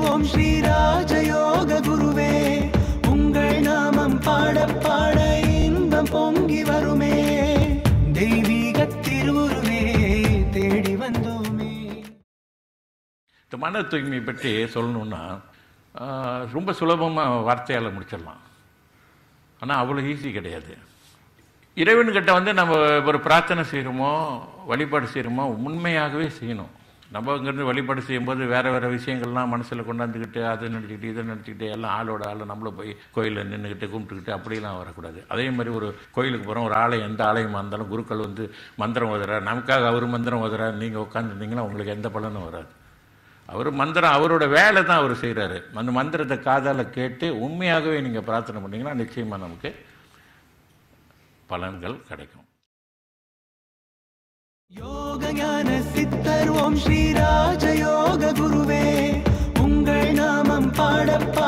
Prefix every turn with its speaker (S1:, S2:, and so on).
S1: ஓம் ஸ்ரீ ராஜயோக குருவே உங்கள் நாமம் பாட பாட இன்பம் பொங்கி வருமே தெய்வீக திருவுருவே தேடி வந்தோமே
S2: இந்த மன தூய்மை பற்றி சொல்லணுன்னா ஆஹ், ரொம்ப சுலபமாக வார்த்தையால் முடிச்சிடலாம் ஆனால் அவ்வளோ ஈஸி கிடையாது இறைவன்கிட்ட வந்து நம்ம ஒரு பிரார்த்தனை செய்கிறோமோ வழிபாடு செய்கிறோமோ உண்மையாகவே செய்யணும் நம்ம இங்கேருந்து வழிபாடு செய்யும்போது வேறு வேறு விஷயங்கள்லாம் மனசில் கொண்டாந்துக்கிட்டு அதை நினச்சிக்கிட்டு இதை நினச்சிக்கிட்டு எல்லாம் ஆளோட ஆள் நம்மள போய் கோயிலில் நின்றுக்கிட்டு கும்பிட்டுக்கிட்டு அப்படிலாம் வரக்கூடாது அதே மாதிரி ஒரு கோயிலுக்கு போகிறோம் ஒரு ஆலயம் எந்த ஆலயமாக இருந்தாலும் குருக்கள் வந்து மந்திரம் ஓதுறார் நமக்காக அவர் மந்திரம் ஓதுறார் நீங்கள் உட்காந்துருந்தீங்கன்னா உங்களுக்கு எந்த பலனும் வராது அவர் மந்திரம் அவரோட வேலை தான் அவர் செய்கிறாரு அந்த மந்திரத்தை காதால் கேட்டு உண்மையாகவே நீங்கள் பிரார்த்தனை பண்ணீங்கன்னா நிச்சயமாக நமக்கு பலன்கள் கிடைக்கும்
S1: யோக ஞான சித்தர் ஓம் ஸ்ரீ ராஜயோக குருவே உங்கள் நாமம் பாட